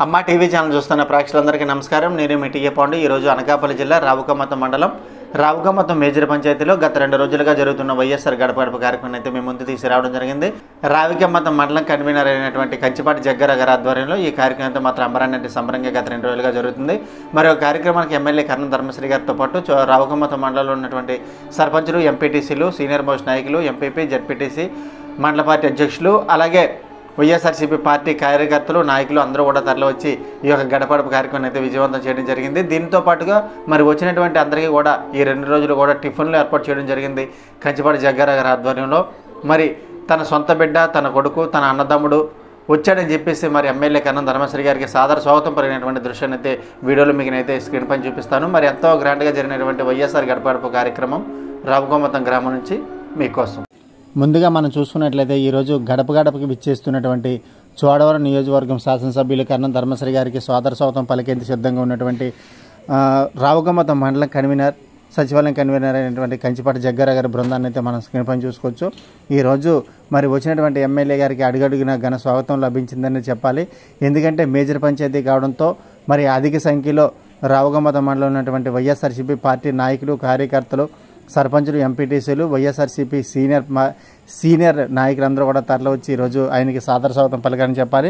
అమ్మ TV channel చూస్తున్న ప్రేక్షకులందరికీ నమస్కారం నేను మీ టీఏ పాండు ఈరోజు అనకాపల్లి జిల్లా రావుకమ్మతం మండలం రావుకమ్మతం మేజర్ పంచాయతీలో గత రెండు రోజులుగా జరుగుతున్న వైఎస్ఆర్ గడప గడప కార్యక్రమం అయితే మేము ముందు తీసుకురావడం జరిగింది రావికమ్మతం మండలం కన్వీనర్ అయినటువంటి కంచిపాటి జగ్గర గారి ఆధ్వర్యంలో ఈ కార్యక్రమం అయితే మాత్రం అంబరాన్ని సంబరంగా గత రెండు రోజులుగా జరుగుతుంది మరి ఒక కార్యక్రమానికి ఎమ్మెల్యే కర్ణం ధర్మశ్రీ గారితో పాటు చో- రావుకమ్మతం మండలంలో ఉన్నటువంటి సర్పంచులు ఎంపీటీసీలు సీనియర్ మోస్ట్ నాయకులు ఎంపీపీ జడ్పీటీసీ మండల పార్టీ అధ్యక్షులు అలాగే వైఎస్ఆర్సీపీ పార్టీ కార్యకర్తలు నాయకులు అందరూ కూడా తరలివచ్చి ఈ యొక్క గడపడపు కార్యక్రమం అయితే విజయవంతం చేయడం జరిగింది దీంతో పాటుగా మరి వచ్చినటువంటి అందరికీ కూడా ఈ రెండు రోజులు కూడా టిఫిన్లు ఏర్పాటు చేయడం జరిగింది కంచిపాటి జగ్గారావు గారి ఆధ్వర్యంలో మరి తన సొంత బిడ్డ తన కొడుకు తన అన్నదమ్ముడు వచ్చాడని చెప్పేసి మరి ఎమ్మెల్యే కన్నం ధర్మశ్రీ గారికి సాదర స్వాగతం పలిగినటువంటి దృశ్యాన్ని అయితే వీడియోలో మీకు అయితే స్క్రీన్ పైన చూపిస్తాను మరి ఎంతో గ్రాండ్గా జరిగినటువంటి వైఎస్ఆర్ గడపడపు కార్యక్రమం రావుగోమతం గ్రామం నుంచి మీకోసం ముందుగా మనం చూసుకున్నట్లయితే ఈరోజు గడప గడపకి విచ్చేస్తున్నటువంటి చోడవరం నియోజకవర్గం శాసనసభ్యులు కర్ణం ధర్మశ్రీ గారికి సోదర సౌతం పలికేందుకు సిద్ధంగా ఉన్నటువంటి ఆ, రావుగమ్మతం మండలం కన్వీనర్ సచివాలయం కన్వీనర్ అయినటువంటి కంచిపాటి జగ్గారావు గారి బృందాన్ని అయితే మనం స్క్రీన్ పైన చూసుకోవచ్చు ఈరోజు మరి వచ్చినటువంటి ఎమ్మెల్యే గారికి అడుగడుగున ఘన స్వాగతం లభించిందని చెప్పాలి ఎందుకంటే మేజర్ పంచాయతీ కావడంతో మరి అధిక సంఖ్యలో రావుగమ్మతం మండలం ఉన్నటువంటి వైఎస్ఆర్సీపీ పార్టీ నాయకులు కార్యకర్తలు సర్పంచులు ఎంపీటీసీలు వైఎస్ఆర్సీపీ సీనియర్ మా- సీనియర్ నాయకులందరూ కూడా తరలి వచ్చి ఈరోజు ఆయనకి సాదర స్వాగతం పలకాలని చెప్పాలి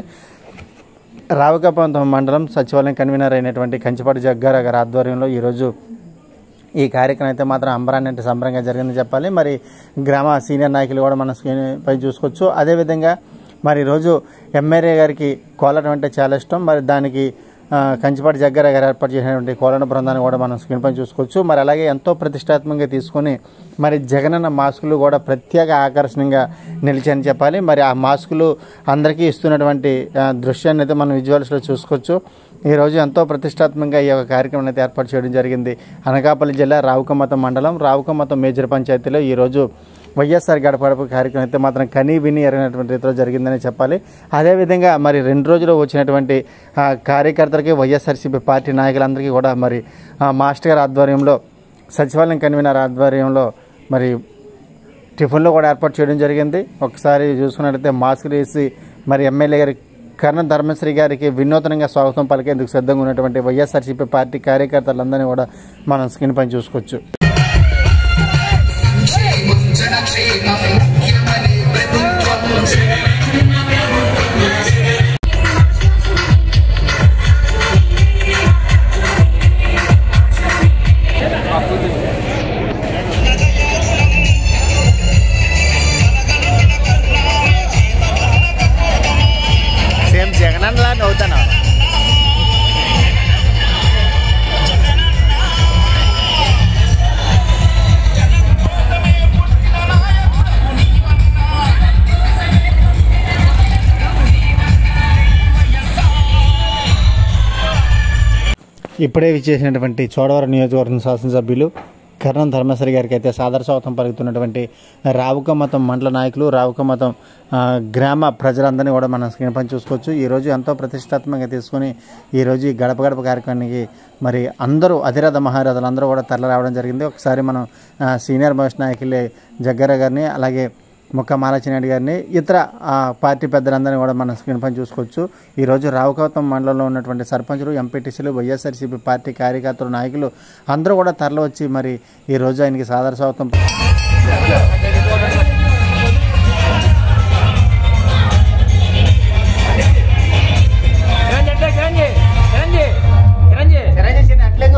రావుకపంతం మండలం సచివాలయం కన్వీనర్ అయినటువంటి కంచిపాటి జగ్గారావు గారి ఆధ్వర్యంలో ఈరోజు ఈ కార్యక్రమం అయితే మాత్రం అంబరాన్ని అంటే సంబరంగా జరిగిందని చెప్పాలి మరి గ్రామ సీనియర్ నాయకులు కూడా మన స్క్రీన్ పై చూసుకోవచ్చు అదేవిధంగా మరి ఈరోజు ఎమ్మెల్యే గారికి కోలటం అంటే చాలా ఇష్టం మరి దానికి ఆ, కంచిపాటి జగ్గార గారు ఏర్పాటు చేసినటువంటి కోలన బృందాన్ని కూడా మనం స్క్రీన్ పైన చూసుకోవచ్చు మరి అలాగే ఎంతో ప్రతిష్టాత్మకంగా తీసుకొని మరి జగనన్న మాస్కులు కూడా ప్రత్యేక ఆకర్షణీయంగా నిలిచాయని చెప్పాలి మరి ఆ మాస్కులు అందరికీ ఇస్తున్నటువంటి ఆ, దృశ్యాన్ని అయితే మనం విజువల్స్లో చూసుకోవచ్చు ఈరోజు ఎంతో ప్రతిష్టాత్మకంగా ఈ యొక్క కార్యక్రమం అయితే ఏర్పాటు చేయడం జరిగింది అనకాపల్లి జిల్లా రావుకమ్మతం మండలం రావుకమ్మతం మేజర్ పంచాయతీలో ఈరోజు వైఎస్ఆర్ గడపడపు కార్యక్రమం అయితే మాత్రం కనీ విని ఎరిగినటువంటి రీతిలో జరిగిందని చెప్పాలి అదేవిధంగా మరి రెండు రోజులు వచ్చినటువంటి ఆ, కార్యకర్తలకి వైఎస్ఆర్సీపీ పార్టీ నాయకులందరికీ కూడా మరి ఆ, మాస్టర్ గారి ఆధ్వర్యంలో సచివాలయం కన్వీనర్ ఆధ్వర్యంలో మరి టిఫిన్లో కూడా ఏర్పాటు చేయడం జరిగింది ఒకసారి చూసుకున్నట్లయితే మాస్కులు వేసి మరి ఎమ్మెల్యే గారి కర్ణ ధర్మశ్రీ గారికి వినూతనంగా స్వాగతం పలికేందుకు సిద్ధంగా ఉన్నటువంటి వైఎస్ఆర్సీపీ పార్టీ కార్యకర్తలందరినీ కూడా మనం స్క్రీన్ పైన చూసుకోవచ్చు సేమ్ జగన్ లా నవ్వుతాను ఇప్పుడే విచ్చేసినటువంటి చోడవరం నియోజకవర్గం శాసనసభ్యులు కర్ణం ధర్మశ్రీ గారికి అయితే సాదర స్వాగతం పలుకుతున్నటువంటి రావుకమ్మతం మండల నాయకులు రావుకమ్మతం ఆ, గ్రామ ప్రజలందరినీ కూడా మనం స్క్రీన్ పని చూసుకోవచ్చు ఈరోజు ఎంతో ప్రతిష్టాత్మకంగా తీసుకొని ఈరోజు ఈ గడప గడప కార్యక్రమానికి మరి అందరూ అధిరథ మహారథులు అందరూ కూడా తరలి రావడం జరిగింది ఒకసారి మనం ఆ, సీనియర్ మోస్ట్ నాయకులే జగ్గర గారిని అలాగే ముక్క మాలచినాయుడు గారిని ఇతర ఆ, పార్టీ పెద్దలందరినీ కూడా మనం స్క్రీన్ పైన చూసుకోవచ్చు ఈరోజు రావుకవతం మండలంలో ఉన్నటువంటి సర్పంచులు ఎంపీటీసీలు వైఎస్ఆర్సీపీ పార్టీ కార్యకర్తలు నాయకులు అందరూ కూడా తరలి వచ్చి మరి ఈరోజు ఆయనకి సాదర స్వాగతం చిరంజీ చిరంజీ చిరంజీ చిరంజీ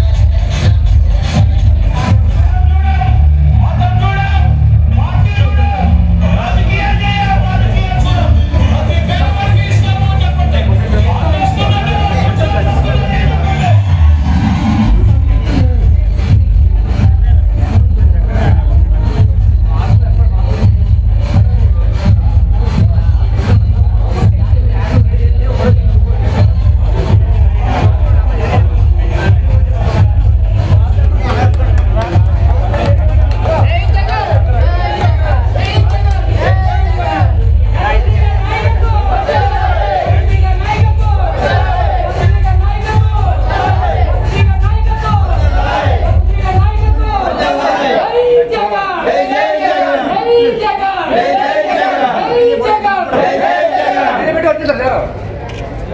పార్టీ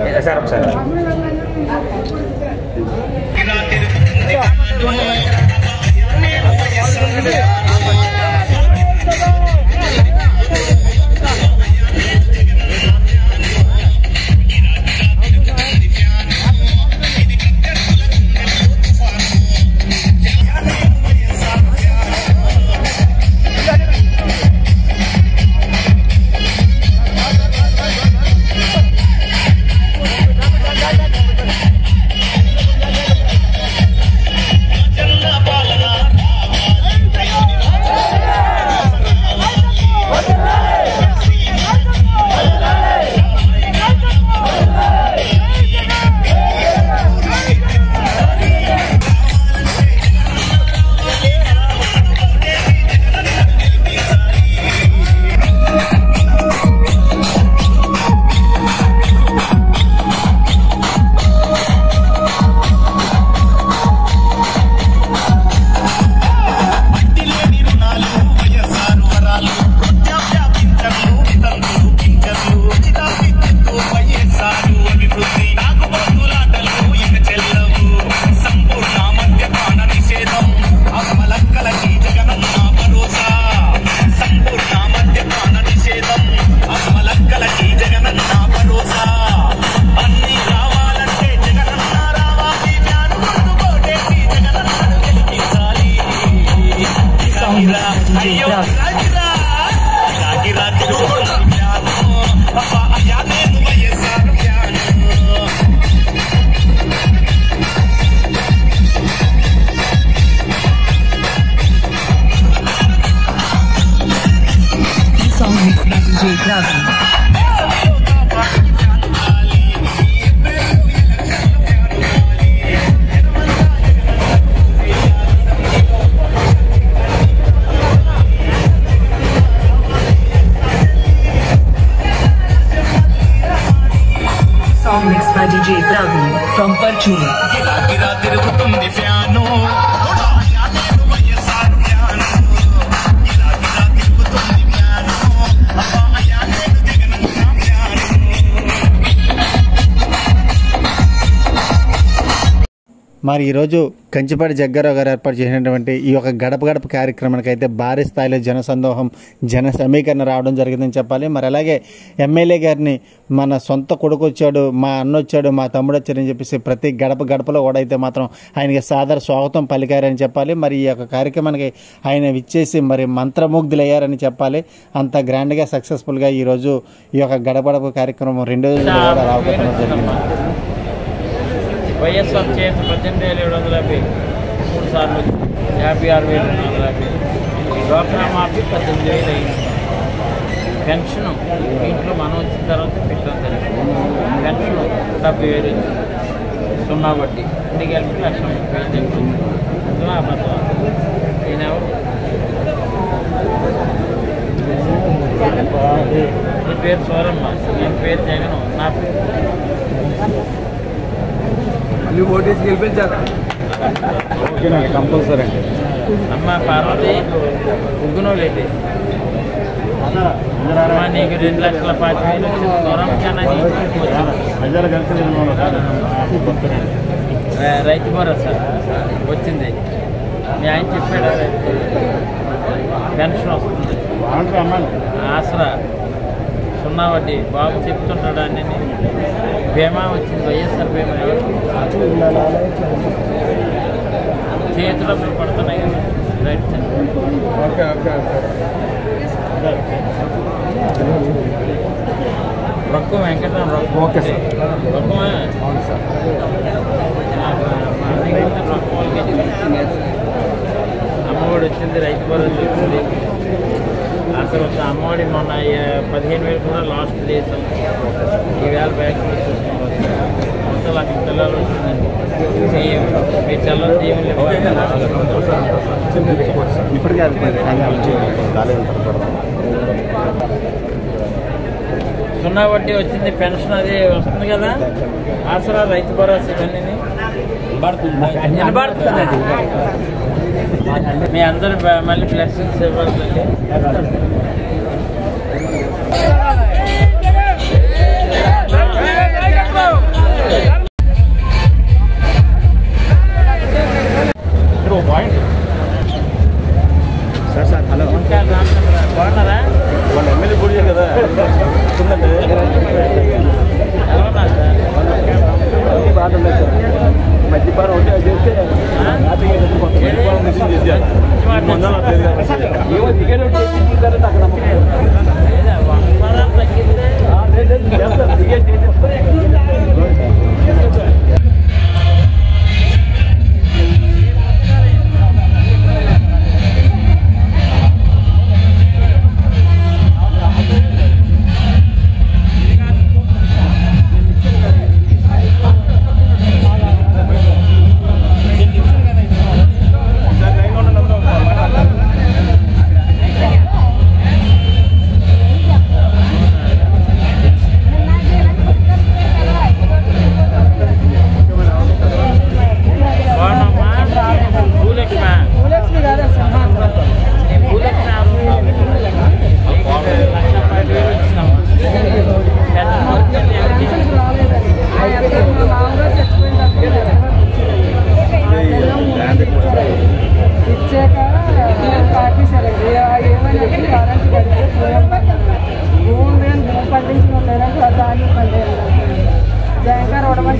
సార్ ఒకసారి Song mixed by DJ Ravi. Song mixed by DJ Ravi from Parchuli. గిరా తిరుగుతుంది ఫ్యాను నేను వైఎస్ఆర్ ఫ్యాను గిరా గిరా తిరుగుతుంది ఫ్యాను అబ్బాయా నేను జగనన్న ఫ్యాను మరి ఈరోజు కంచిపాటి జగ్గారావు గారు ఏర్పాటు చేసినటువంటి ఈ యొక్క గడప గడప కార్యక్రమానికి అయితే భారీ స్థాయిలో జనసందోహం జన సమీకరణ రావడం జరిగిందని చెప్పాలి మరి అలాగే ఎమ్మెల్యే గారిని మన సొంత కొడుకు వచ్చాడు మా అన్న వచ్చాడు మా తమ్ముడు వచ్చాడని చెప్పేసి ప్రతి గడప గడపలో కూడా అయితే మాత్రం ఆయనకి సాదర స్వాగతం పలికారని చెప్పాలి మరి ఈ యొక్క కార్యక్రమానికి ఆయన విచ్చేసి మరి మంత్రముగ్ధులయ్యారని చెప్పాలి అంత గ్రాండ్గా సక్సెస్ఫుల్గా ఈరోజు ఈ యొక్క గడప గడప కార్యక్రమం రెండో రోజు కూడా రావడం జరిగింది వైఎస్ఆర్ చేతి పద్దెనిమిది వేల ఏడు వందల యాభై మూడు సార్లు వచ్చింది. యాభై ఆరు వేల రెండు వందల యాభై డ్వాక్రా మాఫీ పద్దెనిమిది వేలు అయింది పెన్షన్ ఇంట్లో మనం వచ్చిన తర్వాత పెట్టడం జరిగింది పెన్షన్ డెబ్బై వేలు వచ్చింది సున్నా వడ్డీ ఇంటికి వెళ్ళి లక్ష ముప్పై వేలు చెప్పింది అందులో అబద్ధం ఈయన ఎవరు నీ పేరు సోరమ్మ నేను పేరు జగన్ నా పేరు కంపల్సరీ అండి అమ్మ పార్వతి ఉగ్గునోలేది అమ్మ నీకు రెండు లక్షల పాతి వేలు వచ్చింది దూరం కన్నా నీకు వచ్చింది. ర- రైతు భరోసా వచ్చింది మీ ఆయన చెప్పాడు పెన్షన్ వస్తుంది ఆసరా సున్నా వడ్డీ బాబు చెప్తుంటాడు అన్ని బీమా వచ్చింది వైఎస్ఆర్ బీమా ఎవరు చేతిలో పడుతున్నాయి కదా right Rokkam Venkatarama Rokkam okay sir. రొక్కమా రొక్కం వాళ్ళకి అమ్మఒడి వచ్చింది రైతు భరోసా వచ్చింది అసలు ఒక అమ్మఒడి మొన్న ఏ- పదిహేను వేలు కూడా లాస్ట్ చేసాం ఈవేళ బ్యాగ్ మొత్తం లక్ష పిల్లలు వచ్చిందండి సీఎం మీ చెల్లెలు సీఎం ఇప్పటికే అది కాలేదు సున్నా వడ్డీ వచ్చింది పెన్షన్ అది వస్తుంది కదా ఆసరా రైతు భరోసా ఇవన్నీ వినబడుతుంది అది మీ అందరూ బ- మళ్ళీ బ్లెస్సింగ్స్ ఇవ్వాలి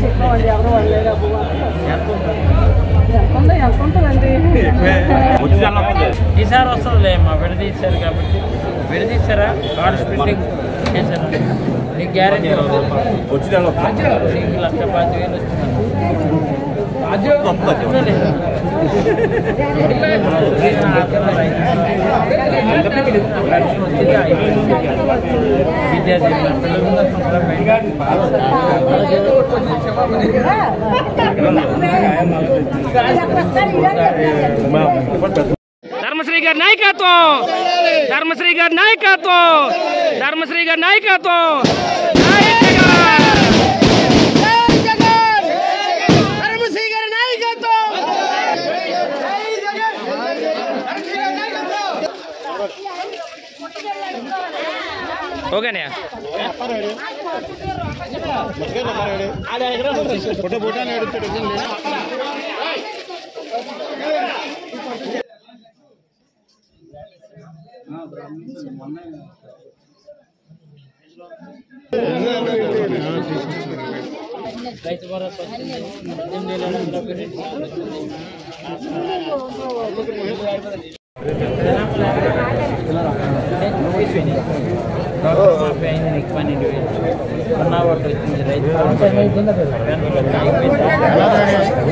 చెప్పామండి ఎవరు వాళ్ళేదా ఎంత ఉంది? ఎంత ఉందో ఎంత ఉంటుందండి ఈసారి వస్తుందిలే మా విడదీశారు కాబట్టి విడదీశారా కార్డ్ స్ప్లిట్టింగ్ చేశారా నీకు గ్యారెంటీ నీకు లక్ష పాతి వేలు ధర్మశ్రీ గారి నాయకత్వం ధర్మశ్రీ గారి నాయకత్వం ధర్మశ్రీ గారి నాయకత్వం జై జగన్! ధర్మశ్రీ గారి నాయకత్వం ఓకేనే రైతు భరోసా వచ్చింది పద్దెనిమిది వేల ఐదు వందల రూపాయలు. డాక్టర్ మాఫీ అయింది నీకు పన్నెండు వేలు సున్నా ఒకటి వచ్చింది రైతు భరోసా. పెన్షన్ అయిపోయింది.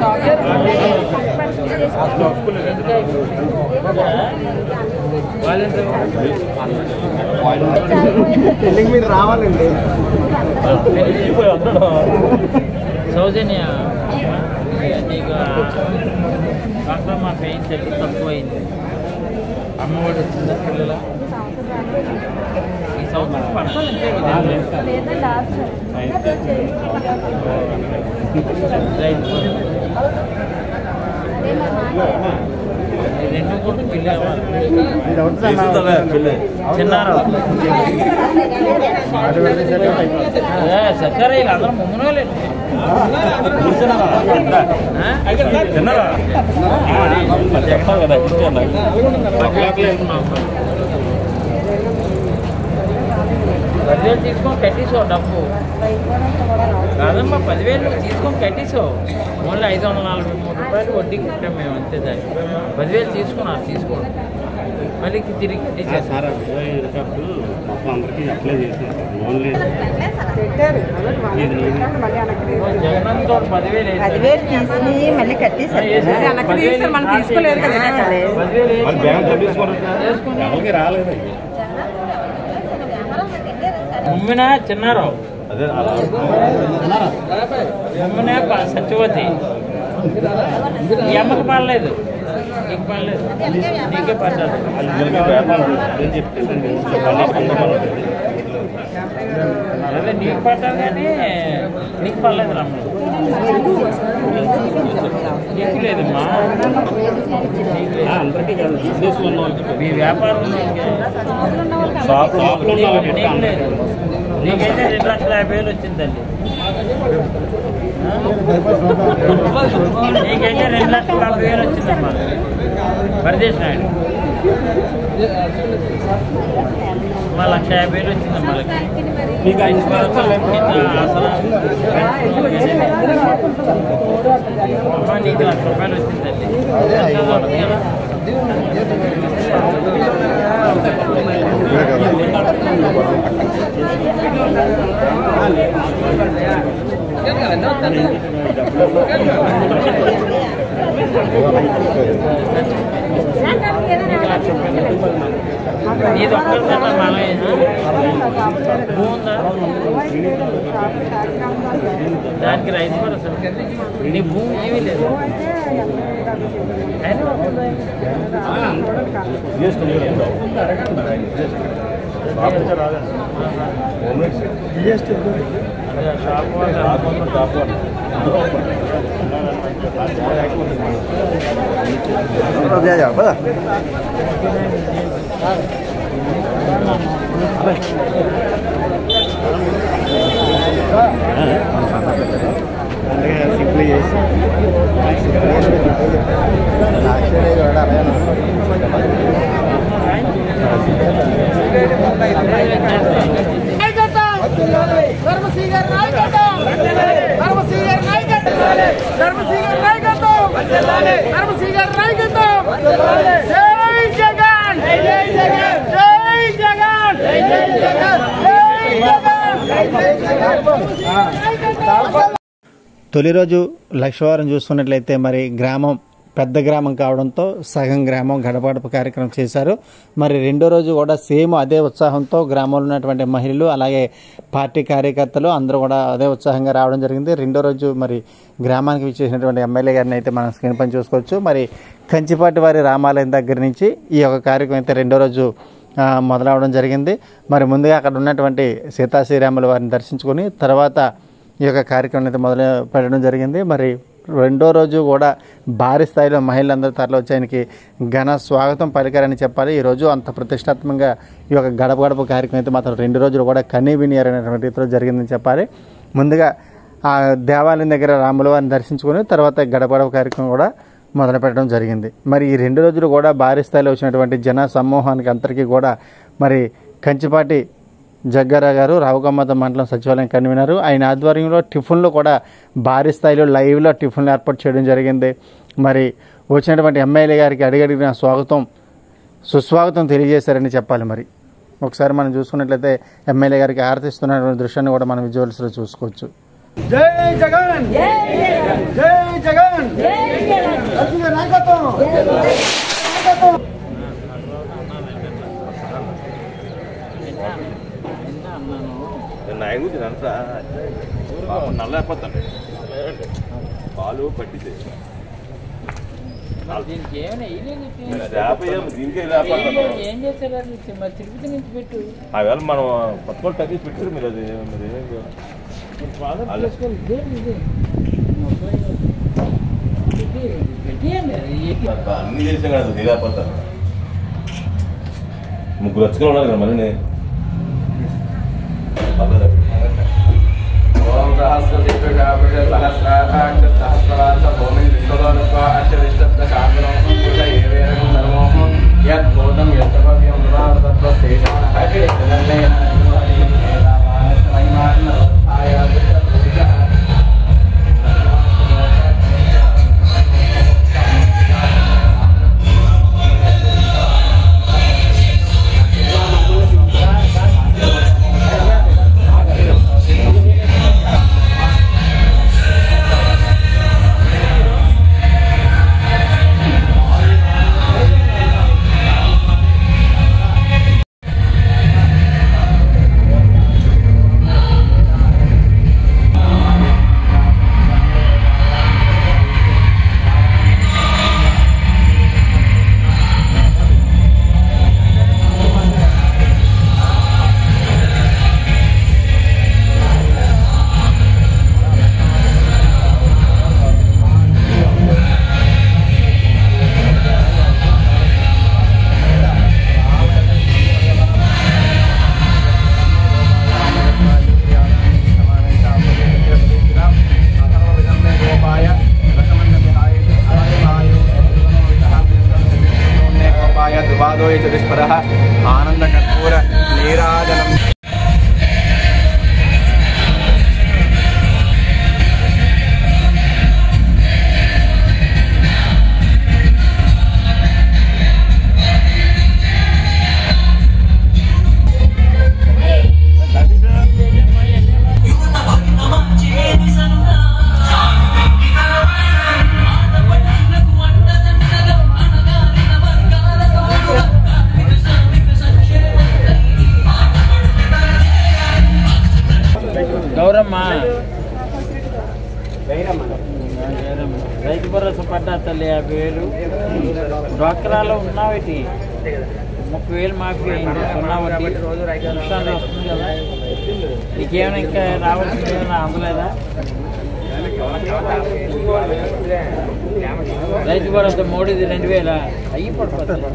సౌజన్య నీకు డాక్టర్ మా పెయిన్ తగ్గి తక్కువైంది అమ్మఒడి వచ్చిందా పిల్లల ఈ సంవత్సరం పడతాను అంతే కదా రైతు ఈ రెండు కూడా బిల్లు చిన్నారు సరే వీళ్ళు అందరూ ముందున పదివేలు తీసుకొని కట్టేసావు డబ్బు కాదమ్మా పదివేలు నువ్వు తీసుకొని కట్టేసావు ఓన్లీ ఐదు వందల నలభై మూడు రూపాయలు వడ్డీకి కట్టాం మేము అంతే దాన్ని పదివేలు తీసుకున్నాను తీసుకోండి మళ్ళీ తిరిగి కట్టేసారు పెట్టారు అలాగే వాళ్ళు మళ్ళీ వెనక్కి జగన్ తోటి పదివేలు వేశారు. పదివేలు తీసి మళ్ళీ కట్టేశారు వెనక్కి తీసారు మనం తీసుకోలేదు కదా పదివేలు వేసి ముమ్మిన చిన్నారావు ముమ్మిన ప- సత్యవతి ఈ అమ్మకి పడలేదు నీకు పడలేదు నీకే పడ్డారు అదే నీకు పడ్డారు కానీ నీకు పడలేదు రమ్మ నీకు లేదమ్మా నీకు లేదు. మీ వ్యాపారం నీకు లేదు నీకైతే రెండు లక్షల యాభై వేలు వచ్చిందండి నీకైతే రెండు లక్షల యాభై వేలు వచ్చిందమ్మా పరదేశ్ నాయుడు మా లక్ష యాభై వేలు వచ్చిందమ్మా వాళ్ళకి మీకు ఐదు అమ్మా నీకు లక్ష రూపాయలు వచ్చిందండి చదవండి కదా. నీది ఒక్కరిదమ్మా మనమేనా భూముందా దానికి రైతు భరోసా నీ భూమి ఏమీ లేదు అయినా అదే షాప్ వాళ్ళు ధర్మశ్రీ గారి నాయకత్వం ధర్మశ్రీ తొలి రోజు లక్షవారం చూసుకున్నట్లయితే మరి గ్రామం పెద్ద గ్రామం కావడంతో సగం గ్రామం గడప గడప కార్యక్రమం చేశారు మరి రెండో రోజు కూడా సేమ్ అదే ఉత్సాహంతో గ్రామంలో ఉన్నటువంటి మహిళలు అలాగే పార్టీ కార్యకర్తలు అందరూ కూడా అదే ఉత్సాహంగా రావడం జరిగింది రెండో రోజు మరి గ్రామానికి విచ్చేసినటువంటి ఎమ్మెల్యే గారిని అయితే మనం స్క్రీన్ పని చూసుకోవచ్చు మరి కంచిపాటి వారి రామాలయం దగ్గర నుంచి ఈ యొక్క కార్యక్రమం అయితే రెండో రోజు ఆ, మొదలవడం జరిగింది మరి ముందుగా అక్కడ ఉన్నటువంటి సీతా శ్రీరాముల వారిని దర్శించుకొని తర్వాత ఈ యొక్క కార్యక్రమం అయితే మొదలు పెట్టడం జరిగింది మరి రెండో రోజు కూడా భారీ స్థాయిలో మహిళలందరూ తరలి వచ్చి ఆయనకి ఘన స్వాగతం పలికారని చెప్పాలి ఈరోజు అంత ప్రతిష్టాత్మకంగా ఈ యొక్క గడప గడప కార్యక్రమం అయితే మాత్రం రెండు రోజులు కూడా కనీ వినియారనేటువంటి రీతిలో జరిగిందని చెప్పాలి ముందుగా ఆ దేవాలయం దగ్గర రాముల వారిని దర్శించుకొని తర్వాత గడప గడప కార్యక్రమం కూడా మొదలు పెట్టడం జరిగింది మరి ఈ రెండు రోజులు కూడా భారీ స్థాయిలో వచ్చినటువంటి జన సమూహానికి అందరికీ కూడా మరి కంచిపాటి జగ్గారావు గారు రావుకమ్మత మండలం సచివాలయం కన్వీనర్ ఆయన ఆధ్వర్యంలో టిఫిన్లు కూడా భారీ స్థాయిలో లైవ్లో టిఫిన్లు ఏర్పాటు చేయడం జరిగింది మరి వచ్చినటువంటి ఎమ్మెల్యే గారికి అడిగడిగిన స్వాగతం సుస్వాగతం తెలియజేశారని చెప్పాలి మరి ఒకసారి మనం చూసుకున్నట్లయితే ఎమ్మెల్యే గారికి ఆరతిస్తున్నటువంటి దృశ్యాన్ని కూడా మనం విజువల్స్లో చూసుకోవచ్చు జై జగన్ జై జగన్ అర్జున నాయకత్వం నాయకుడు అంతా నల్ల అయిపోతాను పాలు పట్టించే దీనికి ఏమైనా వేయలేదు రేపయ్యాం దీనికే లేకపోతాను ఏం చేశారు అది మరి తిరుపతి నుంచి పెట్టు ఆవేళ మనం కొత్త వాళ్ళు తగ్గించి పెట్టారు మీరు అది మీరు ఏం చేయాలి? మీరు ఫాదర్ అలా. చేసుకోవాలి ఇదే ఇది ఇది పెట్టేయండి అది ఏంటి? అబ్బా, అన్ని చేసాం కదా అది లేకపోతాను ముగ్గురు వచ్చుకొని ఉన్నారు కదా మళ్ళీ నేను పర్లేదు. ఓం సహస్ర శిక్షాపురుష సహస్రాక్ష సహస్రవాస భూమి విశ్వలోక అష్టవిష్టప్త శాంతరం సంపుష ఏవేరం సర్వోహం యద్భూతం యద్భవ్యం తత్వ శేషాన హరే జగన్నే దుష్పర ఆనంద కర్పూర నీరాజనం గౌరమ్మ రైతు భరోసా పడ్డా తల్లి యాభై వేలు డ్వాక్రాలో ఉన్నావేటి ముప్పై వేలు మాఫీ అయింది సున్నా వడ్డీ నిమిషాలు వస్తుంది కదా నీకేమైనా ఇంకా రావాల్సింది ఏమైనా అందలేదా రైతు భరోసా మోడీది రెండు వేల అయ్యి పడిపోతుంది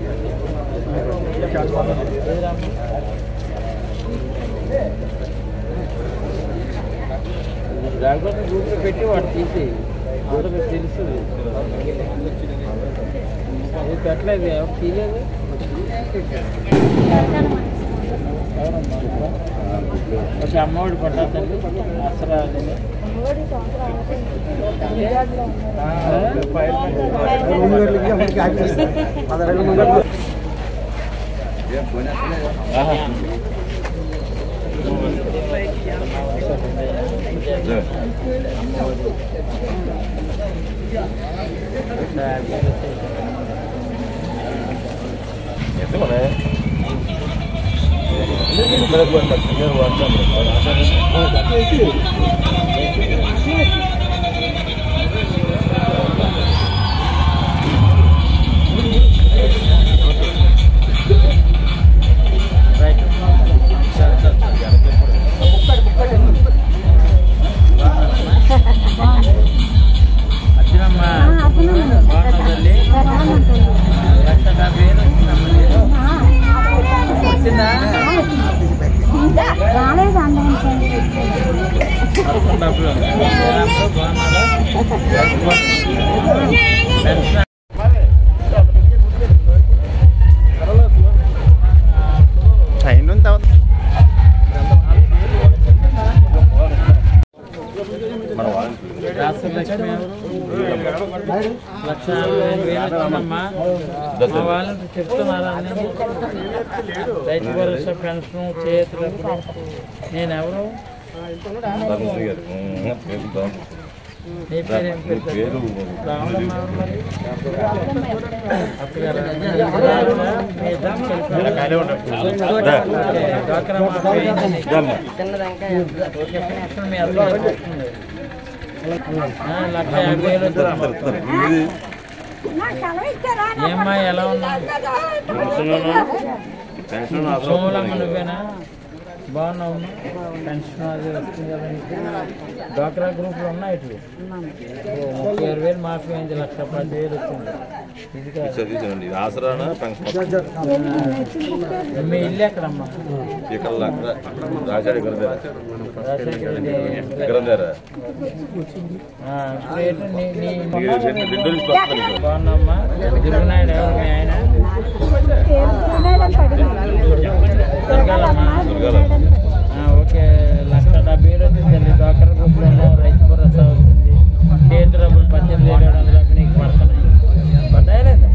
లేకపోతే గ్రూప్లో పెట్టి వాడు తీసి అందరికి తెలుస్తుంది అది పెట్టలేదు ఎవరు తీయలేదు ఎవరమ్మా? ఒక అమ్మఒడి పడ్డా తల్లి అసలు ఎంత మన మనకు వంద సింగర్ వంద రైట్ అర్జునమ్మ బాగున్నదండి లక్ష డెబ్బై వేలు వచ్చిందమ్మా నీకు? వచ్చిందా అర్థం డబ్బులు ఏమంటారు? బాగున్నారా పెన్షన్ ట్రైన్ ఉంది తర్వాత మన వాళ్ళకి రాష్ట్ర లక్ష్మి ఎవరు? లక్ష నలభై ఐదు వేలు వచ్చిందమ్మా మా వాళ్ళని చెప్తున్నారా అన్నీ? రైతు భరోసా పెన్షన్ చేతులకు నేను ఎవరు ధర్మశ్రీ గారు ఉమ్, పేరు ధర్మ- నీ పేరు ఏం మీ పేరు పేరు రావణమ్మ ఎవరు మరి? అత్తగారా? రావణా? మీ ఇద్దరు కలిపి దా. ఓకే, డ్వాక్రా మాఫీ అయింది. దమ్మ. ఓకే, పెన్షన్ మీ అత్తగారికి వస్తుంది. ఆ, లక్ష యాభై వేలు వచ్చింది. ఇది ఏమ్మా ఎలా ఉన్నా పెన్షన్ సోమలమ్మ నువ్వేనా బాగున్నావు పెన్షన్ అది వస్తుంది కదా నీకు డ్వాక్రా గ్రూప్లో ఉన్నాయి ఇట్లు ఓ, ముప్పై ఆరు వేలు మాఫీ అయింది లక్ష పది వేలు వచ్చింది ఇది కాదు చదివించండి ఇది ఆసరానా పెన్షన్ మీ ఇల్లు ఎక్కడమ్మా ఇక్కడ అక్కడ రాశాడు ఇక్కడ రాజశేఖర రెడ్డి ఇక్కడ ఉందారా ఆ, ఇప్పుడు ఏంటి నీ నీ మీరు రెండు రెండు నుంచి వస్తాను నీకు. బాగున్నామ్మా దుర్గనాయుడు ఎవరు మీ ఆయన దుర్గాలమ్మా దుర్గాల. ఆ, ఓకే లక్ష డెబ్బై వేలు వచ్చిందండి డాక్టర్ గ్రూప్లో రైతు భరోసా వచ్చింది చేతి డబ్బులు పద్దెనిమిది వేలు ఏడు వందల యాభై నీకు పడుతున్నాయి పడ్డాయా లేదా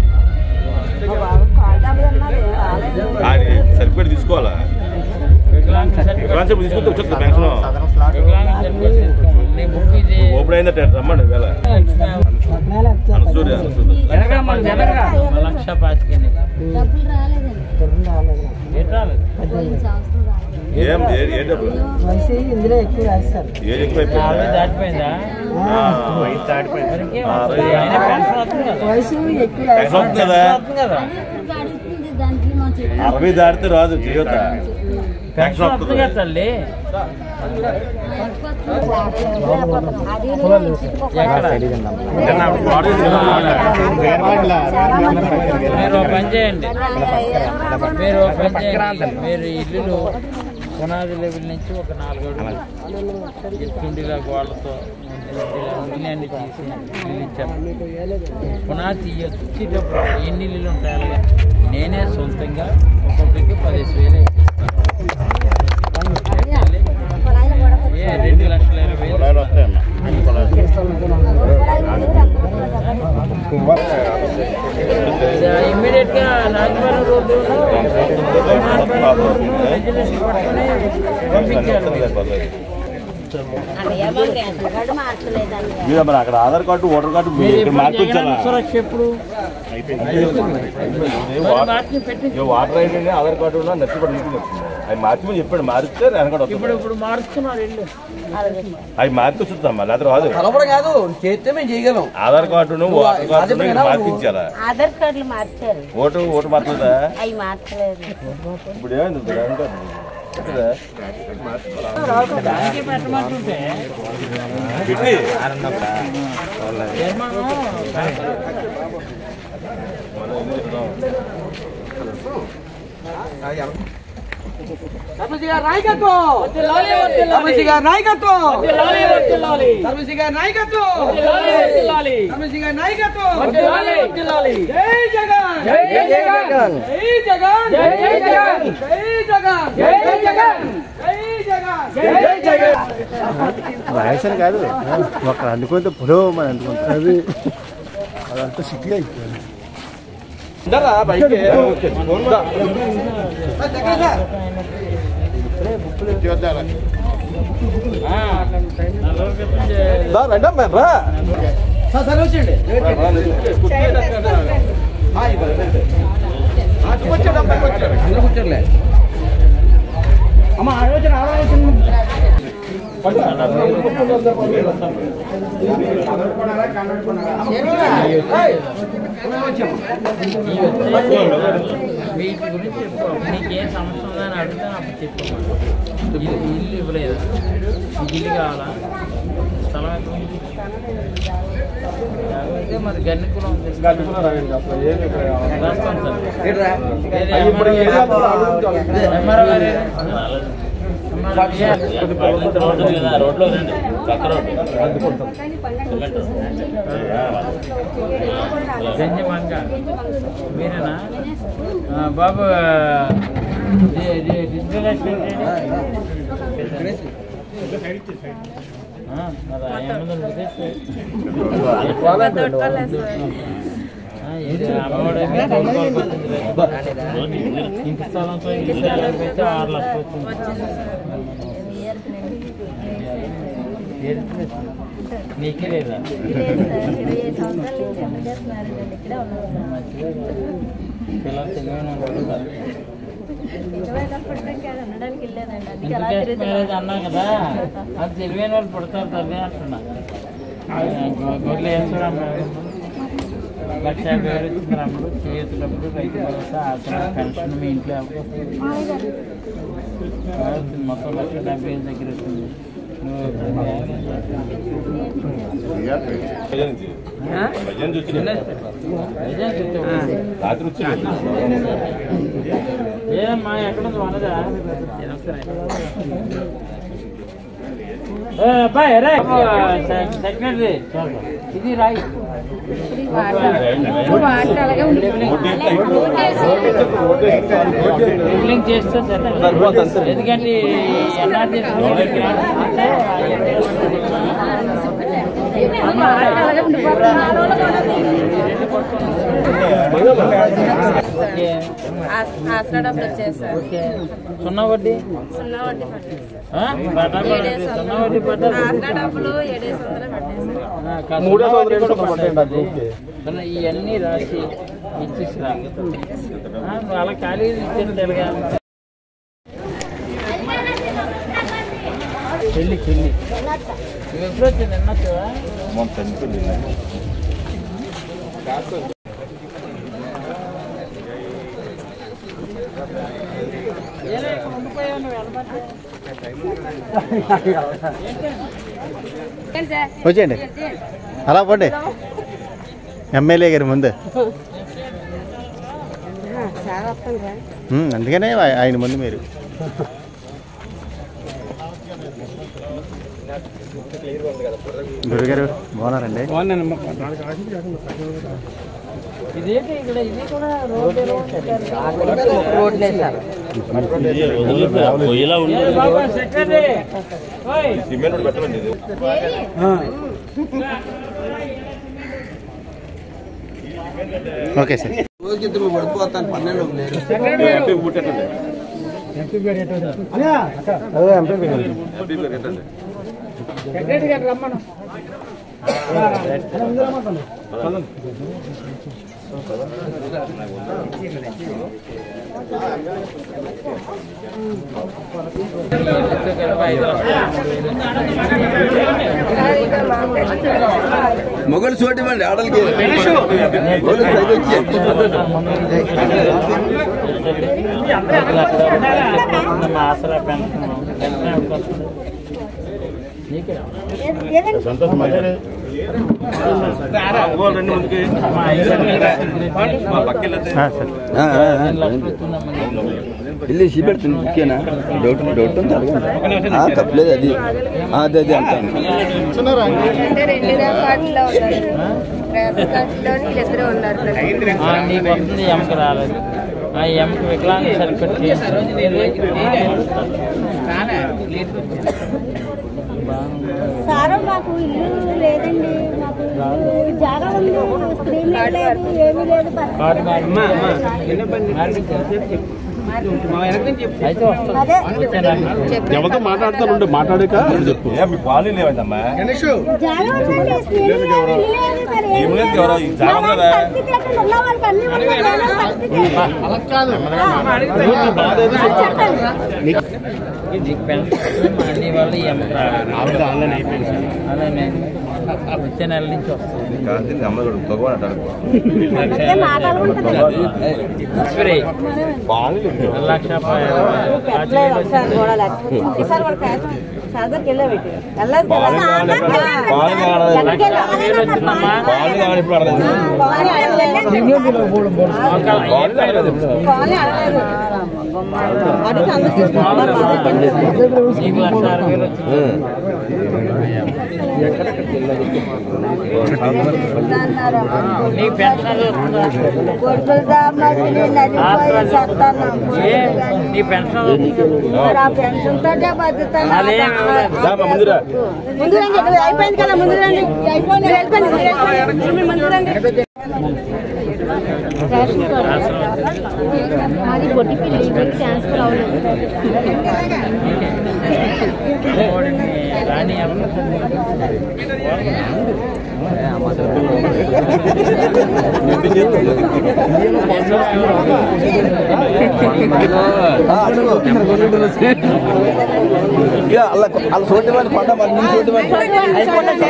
అది సరిపడి తీసుకోవాలా వికలాంగ సర్టిఫికేట్ కాన్సెప్ట్ తీసుకుంటే వచ్చేస్తుంది పెన్షన్ వికలాంగ సర్టిఫికేట్ తీసుకోవాలి నీ బుక్ ఇది ఓపెన్ అయిందట రమ్మండి వేళ అనసూరి అనసూరి వెనకమ్మా, వెనక. లక్ష పాతికని డబ్బులు రాలేదండి ఏం రాలేదు పోయిన సంవత్సరం రాలేదు ఏం ఏ- ఏ డబ్బులు ఇందులో ఎక్కువ వేస్తారు ఏజ్ ఎక్కువ యాభై అయిపోయిందా దాటిపోయిందా మరి ఇంకేం వస్తుంది? అయినా పెన్షన్ వస్తుంది కదా వయసు ఎక్కువ పెన్షన్ వస్తుంది కదా వస్తుంది కదా అదే అడుగుతుంది దాంట్లో మా చెల్లి అరవై దాటితే రాదు చేయొద్ద పెన్షన్ పెన్షన్ వస్తుంది వస్తుంది కదా తల్లి ఎక్కడ మీరు ఒక పని చేయండి మీరు ఒక పని చేయండి మీరు ఇల్లులు పునాది లెవెల్ నుంచి ఒక నాలుగు అడుగులు ఎత్తుండిలా గోడలతో ఇల్లు అన్ని తీసి ఇల్లు ఇచ్చారు పునాది తీయొచ్చు ఇచ్చేటప్పుడు ఎన్ని ఇల్లులు ఉంటాయి అలాగే నేనే సొంతంగా ఒక్కొక్కరికి పదిహేను వేలు ఇస్తాను. ఏ రెండు లక్షల ఇరవై వేలు ఇమ్మీడియట్ గా రాజభవన్ రోడ్డు రెగ్యులేషన్ పట్టుకొని పంపించారు మీరు మరి అక్కడ ఆధార్ కార్డు ఓటర్ కార్డు మీరు మీరు ఇక్కడ ఎప్పుడు మార్పించాలా జగనన్న సురక్ష ఎప్పుడు మరి మార్చి పెట్టి ఏ వాటర్ అయితే ఆధార్ కార్డు ఉన్నా నెక్స్ట్ కూడా నీకు వస్తుంది అవి మార్చమని చెప్పాడు మారిస్తే రేషన్ కార్డు ఇప్పుడు వస్తుంది ఇప్పుడు మారుస్తున్నారు ఇల్లు అవి మార్చి చూద్దాం లేకపోతే రాదు కలపడం కాదు చేస్తే మేము చేయగలం ఆధార్ కార్డును ఓటర్ కార్డును ఇక్కడ మార్పించాలా ఆధార్ కార్డులు మార్చారు ఓటు ఓటు మార్చలేదా అవి మార్చలేదు ఇప్పుడు ఏమైంది రేషన్ కార్డు పెట్టదా? దానికి పెట్టమంటుంటే పెట్టి నిర్మాణం ధర్మశ్రీ గారి నాయకత్వం ధర్మశ్రీ గారి నాయకత్వం ధర్మశ్రీ గారి నాయకత్వం ధర్మశ్రీ గారి నాయకత్వం జై జగన్ జై జగన్ జై జగన్ జై జగన్ జై జగన్ జై జగన్ జై జగన్ జై జగన్ రాయసని కాదు ఒక అందుకుంటే పులో మన అందుకుంటాం అది అదంతా సిగ్గు అయిపోయింది ఆ, నలభై క్రితం చే- వీటి గురించి చెప్పు నీకేం సమస్య ఉందని అడిగితే అప్పుడు చెప్పు ఇల్లు ఇల్లు ఇవ్వలేదు నీకు ఇల్లు కావాలా స్థలం ఎక్కడ ఉంది? అయితే మరి గన్నికులం ఉంది. రాస్తాను సార్. ఏది ఎంఆర్ఓ గారు? ఎంఆర్ఓ గారు ఏది? రోడ్లో రండి పక్క రోడ్ గంజమంగ మీరేనా ఆ, బాబు డి- డి- డిజిటల్ అసిస్టెంట్ ఏంటి? ఆ, మరి ఆ ఎనిమిది వందలు వదిలేస్తే. ఆ, ఇది అమ్మఒడి అయితే మూడు కోట్లకు వచ్చింది లేదు. ఇంటి స్థలంతో ఇల్లు స్థలానికి అయితే ఆరు లక్షలు వచ్చింది ఏది నీకే లేదా పిల్లలు తెలివైన వాళ్ళు కాదు. ఇంటికేస్ట్ మ్యారేజ్ అన్నా కదా అది తెలివైన వాళ్ళు పుడతారు తల్లి అంటున్నా గొ- గొర్రెలు వేస్తారమ్మ లక్ష యాభై వేలు ఇచ్చింది అమ్ముడు చేతులప్పుడు రైతు భరోసా ఆసరా పెన్షన్ మీ ఇంట్లో ఎవరికి వస్తుంది? వస్తుంది. మొత్తం లక్ష డెబ్బై వేలు దగ్గర వస్తుంది నువ్వు రాత్రి వచ్చి ఏమమ్మా ఎక్కడుంది వనదా ఏ అబ్బాయి రే సెక్రటరీ ఇది రాయి బిల్డింగ్ చేస్తే సరిపోతుంది ఎందుకంటే ఎన్ఆర్టీ ఆసరా డబ్బులు వచ్చేసారు ఓకే సున్నా వడ్డీ సున్నా వడ్డీ పట్టేసి ఆ? పడ్డా పడ్డా. సున్నా వడ్డీ పడ్డా ఆసరా డబ్బులు ఏడేసి వందలు పట్టేసి మూడో సోదరు ఇవన్నీ రాసి ఇచ్చేసిరా ఆ, వాళ్ళ ఖాళీ ఇచ్చేది తెలుగా పెళ్ళి పెళ్ళి నువ్వు ఎప్పుడు వచ్చింది ఎన్నొచ్చావా మొన్న చనిపోయింది ఏలే, ఇక్కడ ఉండిపోయావు నువ్వు వెళ్ళమంటే. వచ్చేయండి అలా పోండి ఎమ్మెల్యే గారి ముందు సార్ వస్తుంది ఉమ్, అందుకనే ఆయ- ఆయన ముందు మీరు గురుగారు బాగున్నారండి ఇదేంటి ఇక్కడ ఇది కూడా రోడ్డు ఎలా ఉంటుంది? రోడ్లే సార్ పొయ్యిలా ఉంది ఏ బాబా, సెక్రటరీ ఓయ్ సిమెంట్ ఒకటి పెట్టమండి ఇది ఓకే సార్ ఎంపీ పుట్టండి ఎంపీ పేరు పెట్టండి సెక్రటరీ గారు రమ్మను మొగలు చోటు ఇవ్వండి ఆడలకి ఆసరా పెన్షన్ పెన్షన్ ఎవరికి వస్తుంది? నీకే రెండు ముందుకి మా ఐదు మా పక్కెళ్ళతే ఆ, సార్ లక్షలు వస్తుందమ్మా ఇల్లు ఇసి పెడుతుంది ఓకేనా డౌట్ డౌట్ ఉంది అడగండి ఆ, తప్పలేదు అది ఆ, అదే అదే అంటాను అంటే రెండు కార్డులో ఉన్నారు రేషన్ కార్డులో వీళ్ళిద్దరూ ఉన్నారు ప్రతి ఆ, నీకు వస్తుంది ఎమక రాలేదు ఆ ఎమక వికలాంగ సరిపెట్టి సారం మాకు ఇల్లు లేదండి మాకు ఇల్లు జాగా ఉంది స్క్రీన్ లేదు ఏమీ లేదు కార్డు మార్పించాలి. మార్పించాలి. అయితే వస్తుంది అదే ఎవరితో మాట్లాడుతాను మాట్లాడాక చెప్పు మీ పాలు లేవంటమ్మా జాగా ఉంటే ఇస్తే ఏం లేదు, ఇల్లు లేదు మరి ఏం ఏం లేదు లేదు. ఎవరో ఈ జాగా మా ఉందా? పరిస్థితి ఎక్కడ ఉన్న వాళ్ళకి అన్ని ఉన్నాయి, జనం పరిస్థితి. ఆ, చెప్పండి ఇది పెన్షన్ మనీ వాళ్ళు ఎమ్మరాడు ఆన్లైన్ అయిపోయింది అలానే వచ్చే నెల నుంచి వస్తుంది కాదు అమ్మగారు తగ్గమంటారు అందుకే మాట్లాడుకుంటుంది స్ప్రే లక్ష ప- పాతిక వేలు వచ్చింది. ఈసారి వాడు పేద- సరదాకి వెళ్ళబెట్టి వెళ్ళదు కదా పాలు కావాలి లక్ష యాభై వేలు వచ్చిందమ్మా పాలు కావాలి ఇప్పుడు అడగదు కావాలి అడగలేదు. ఒక ఏం కాలేదు. కావాలి అడగలేదు. అడిగి అందరికీ నీకు లక్ష అరవై వేలు వచ్చింది అన్నారు. నీకు పెన్షన్ వస్తుందా కొడుకులు దామని నడిపోయి సత్తాను. ఏ నీ పెన్షన్ వస్తుందా మరి ఆ పెన్షన్ తోటే బతుకుతాను. అదేం ఇవ్వలేదు. రామ్మా, ముందు రా. ముందు రండి ఇది అయిపోయింది కదా ముందు రండి అయిపోయింది వెళ్ళిపోయింది మీరు వెళ్ళిపోండి. మీరు ముందు రండి మాది బొట్టిపల్లి మీకు ట్రాన్స్ఫర్ అవ్వలేదు వాడిని రాని ఎవరు ఇక అలా వాళ్ళ చోటు వాళ్ళు కొండ మరి నీ చోటు వాళ్ళు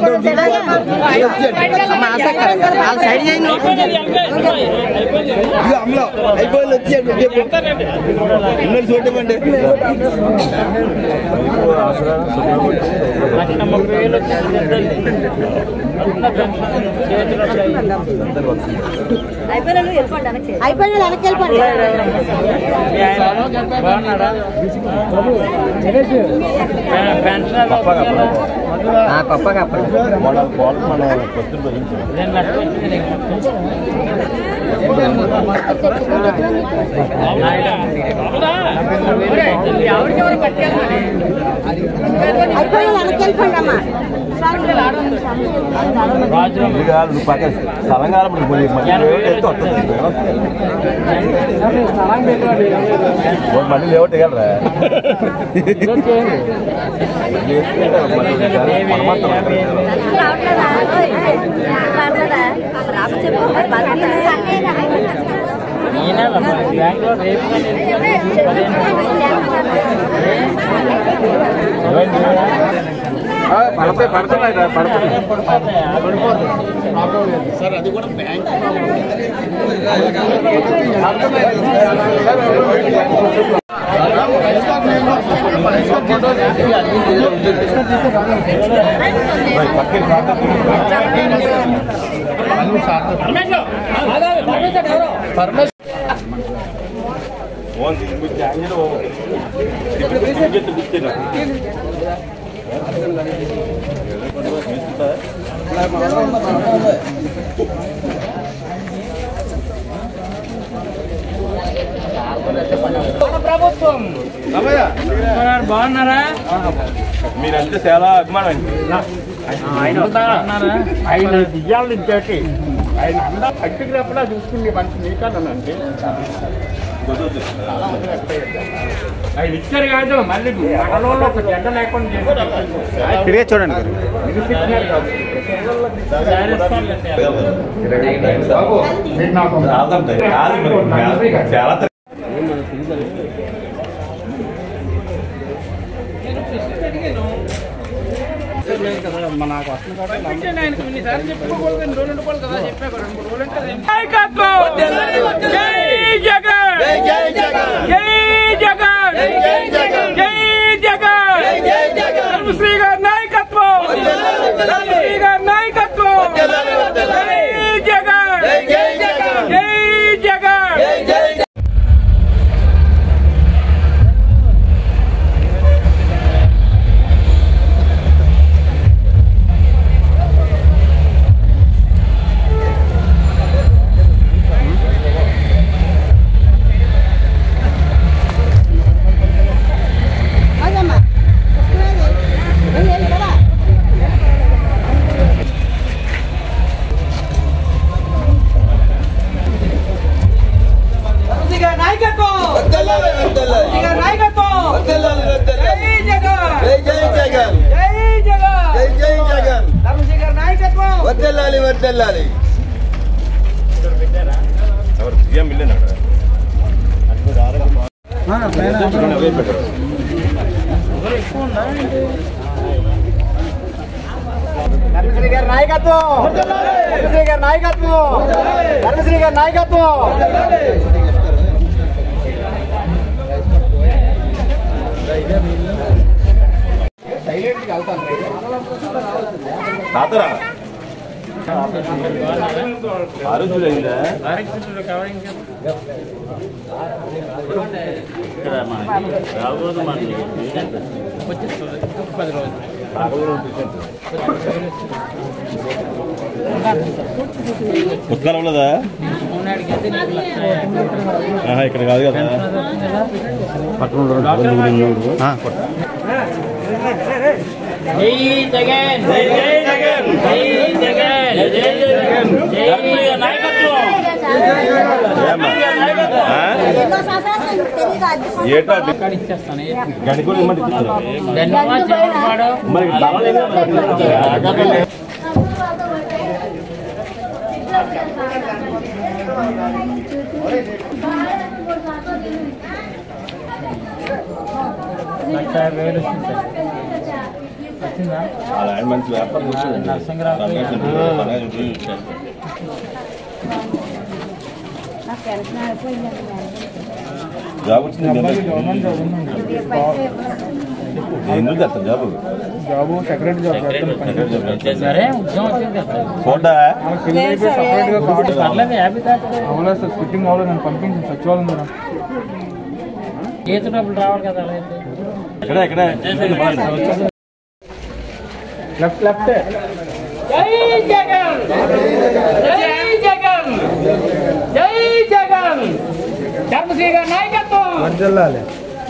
ఇక అమ్మలో అయిపోయి వచ్చాడు ఎన్నో చోటు ఇవ్వండి లక్ష ముప్పై వేలు వచ్చింది ఉన్న పెన్షన్ చేతిలో అయిపోయినా వెళ్ళిపోండి వెనక్కి అయిపోయినా వెనక్కి వెళ్ళిపోండి మీ ఆయన బాగున్నాడా పెన్షన్ మన పాలు మనం పొద్దున్న భరించాం రెండు లక్షలు వచ్చింది నీకు అయిపోయినా వెనక్కి వెళ్ళిపోండి అమ్మా రాజురామ్ ఇది కాదు నువ్వు పక్కన స్థలంగా పోయి మళ్ళీ లేవట్ వెళ్ళరా ఈ నెల బ్యాంకులో రేపు కానీ పడతాయి పడుతున్నాయి పడుతున్నాయి బాగున్నారా మీరంటే చాలా అభిమానం ఆయన బాగున్నారా ఆయన దియ్యాల నుంచి ఆయన అందా పట్టుకున్నప్పుడు చూసుకుంది మంచి మీకన్నానండి ఆయన ఇచ్చారు కాదు మళ్ళీ మనలో ఒక జెండ లేకుండా చేశారు. తిరిగే చూడండి ఇది ఇచ్చినారు కాదు. మీరు నాకు చాలా అదమ్మా వెళ్ళి వెళ్ళి కదా వద్దెల్లాలి వద్దెల్లాలి ఎవరు సీఎం వెళ్ళాను అక్కడ ధర్మశ్రీ గారి నాయకత్వం ధర్మశ్రీ గారి నాయకత్వం ధర్మశ్రీ గారి నాయకత్వం తాతరా ఆరోగ్యం అయిందా ఆరోగ్యంలో కవరింగ్ ఇక్కడ మనకి రాబోదు మనకి వచ్చేస్తుంది పది రోజులు పుస్తకాలు ఉన్నదా ఉన్నాడికి అయితే నీకు లక్ష ఆహా, ఇక్కడ కాదు కదా జై జగన్ జై జగన్ జై జగన్ జై జగన్ జై నాయకత్వం ఏటా ఇచ్చేస్తాను గంట కూడా ఇమ్మంటే ఇచ్చేస్తారా? ధన్యవాదాలు చెప్పవాడు మరి లక్ష యాభై వేలు వచ్చింది సార్ వచ్చిందా అలా ఆయన మంచి వ్యాపారం చేసి నరసింహరావు జాబ్ వచ్చింది కదా ఎందుకు చేస్తా జాబ్ జాబు సెక్రటరీ జాబ్ చేస్తాను సరే ఉద్యోగం వచ్చింది కదా చూడ్డా పర్లేదు యాభై దాకా అవ్వలేదు సార్ స్కిట్టింగ్ అవ్వలేదు నేను పంపించాను సచివాలయం ద్వారా ఈత డబ్బులు రావాలి కదా అలా అయితే ఇక్కడ ఇక్కడ లెఫ్ట్ లెఫ్ట్ జై జగన్ జై జగన్ జై జగన్ ధర్మశ్రీ గారి నాయకత్వం వద్దెల్లాలి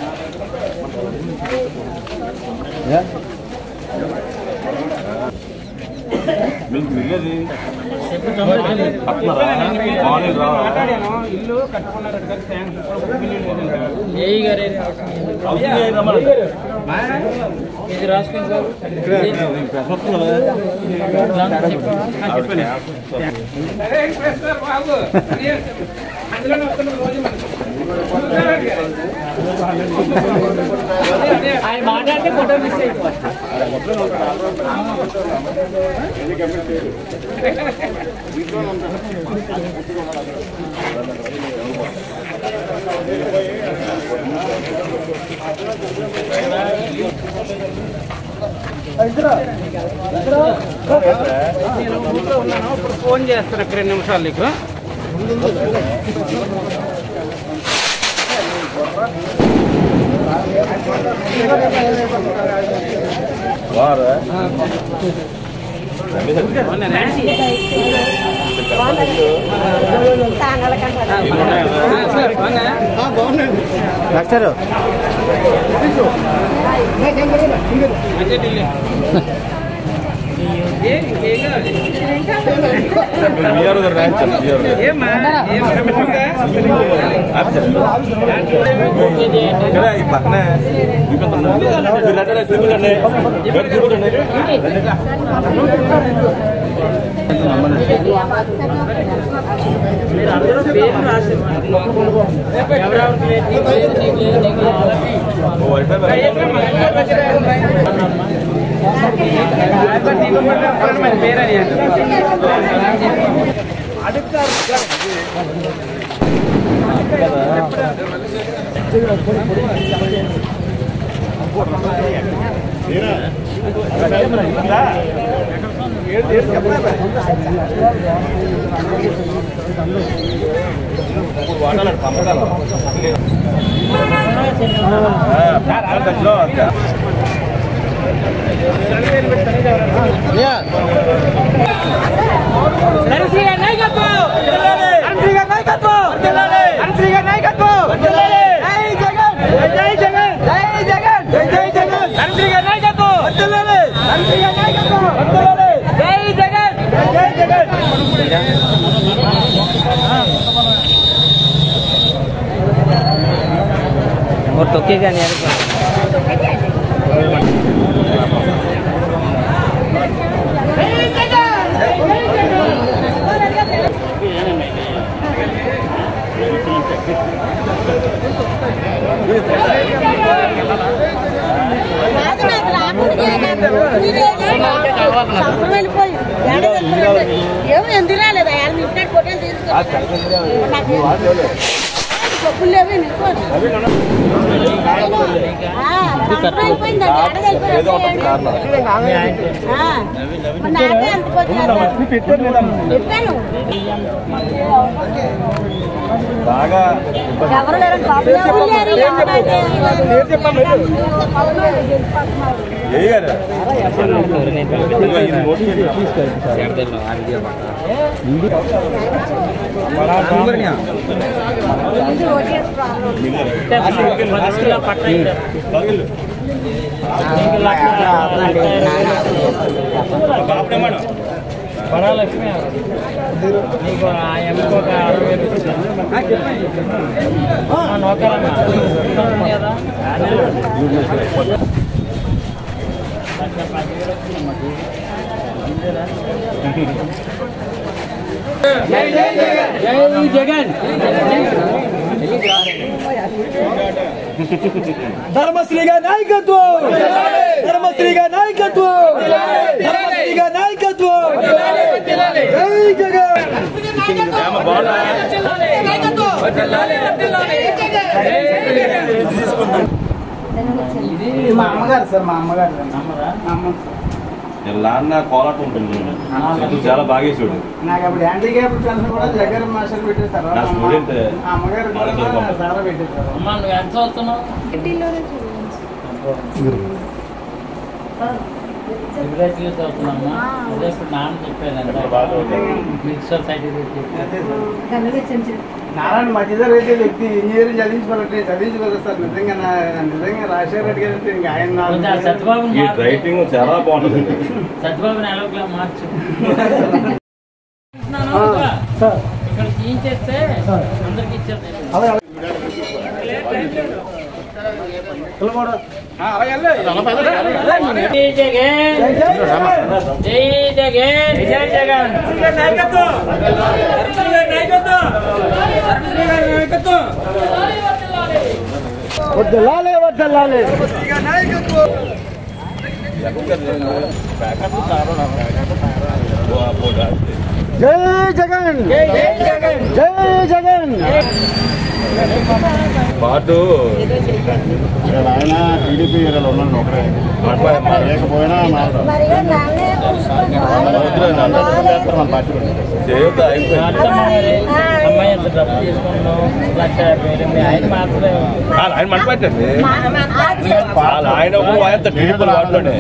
మీకు మిగిలేదు పక్కనరా మార్నింగ్ రా ఇల్లు కట్టుకున్నారు జై గారి అవసరం లేదు రమ్మని. ఇది రాసుకుని బాబు ప్రెస్ వస్తుంది కదా ఆయన మాట్లాడితే ఫోటో మిస్ అయిపోతుంది ఇప్పుడు ఫోన్ చేస్తాను ఒక రెండు నిమిషాలు నీకు వారా డాక్టర్ మీఆర్ గారు రాయించారు ఇక్కడ ఈ పక్కనే మీరు అందరూ పేరు రాసి ఎవరెవరికి లేదు, నీకు లేదు, నీకు లేదు, నీకు లేదు, అలాగే. నరసింహ గారి నాయకత్వం నరసింహ గారి నాయకత్వం నరసింహ గారి నాయకత్వం జై జగన్ జై జగన్ జై జగన్ జై జై జగన్ నరసింహ గారి నాయకత్వం నరసింహ గారి నాయకత్వం జై జగన్ జై జగన్ और तो क्या नहीं ఏమో ఎందుకు రాలేదు ఆయన మీ ఇంటికి ఫోటోలు తీసుకుని డబ్బులు లేవు నిలుకోండి నాకే అంత పెట్టాను బాగా ఎవరు లేరు డబ్బులు లేరు ఏ గారు ఇదిగో ఇది మోటివేట్ బడాలక్ష్మి నీకు ఆ ఎమ్మకి ఒక అరవై వేలు ఇచ్చాను. ఆ నౌకరమ్మా ఉంది కదా లక్ష పదివేలు వచ్చిందమ్మా అంతేనా? జై జగన్ ధర్మశ్రీగా నాయకత్వం ధర్మశ్రీగా నాయకత్వం ధర్మశ్రీగా నాయకత్వం జై జగన్ మా అమ్మగారు సార్ మా అమ్మగారు నాన్న కోలాటం ఉంటుంది చదువు చాలా బాగా వేసాడు నాకు అప్పుడు హ్యాండిక్యాప్ పెన్షన్ కూడా జగన్ మాస్టర్ పెట్టేస్తారు నా స్టూడెంట్ మా అమ్మగారు బాగా కూడా చదువుకుంటాడు. సారా పెట్టేస్తారు అమ్మా నువ్వు ఎంత చదువుతున్నావు సిగరెట్ యూస్ అవుతున్నామ్మా అదే ఇప్పుడు నాన్న చెప్పాను మిక్సర్ సర్టిఫికేట్ నారాయణ మధ్యధర అయితే వ్యక్తి ఇంజనీరింగ్ చదివించుకోవాలంటే చదివించుకోలేదు సార్ నిజంగా నా నిజంగా రాజశేఖర రెడ్డి గారు అంటే ఇంకా ఆయన కొంచెం ఆ నాకు- సత్యబాబు ఈ రైటింగ్ చాలా బాగుంటుంది సత్యబాబుని ఎలాగో మార్చు ఇక్కడ తీయించేస్తే అందరికి ఇచ్చేది జై జగన్ జై జగన్ జై జగన్ వద్దలాలే వద్దలాలే జై జగన్ జై జగన్ జై జగన్ పాటు ఆయన టీడీపీ ఏరియాలో ఉన్నాడు ఒకరే లేకపోయినా మన పార్టీ చేయొద్దు అయిపోయింది అమ్మాయి ఎంత డబ్బు తీసుకున్నావు లక్ష యాభై వేలు మీ ఆయన మాత్రమే వాళ్ళు ఆయన మనపట్టండి వాళ్ళు ఆయన ఒక ఆయన టీడీపీ వాటిలోనే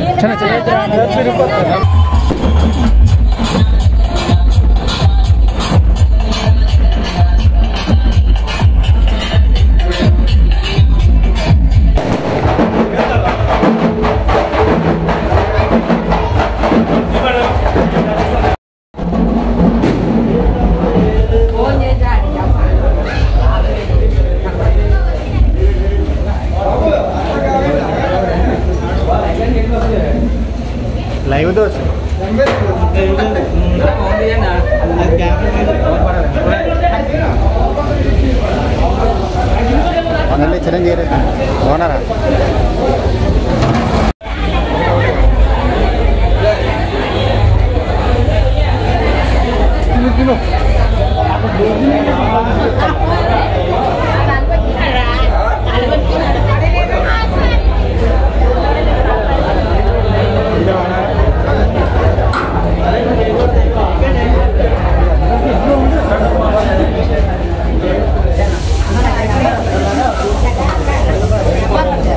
లైవ్ దోశ మళ్ళీ చిరంజీవి ఓనరా ఆ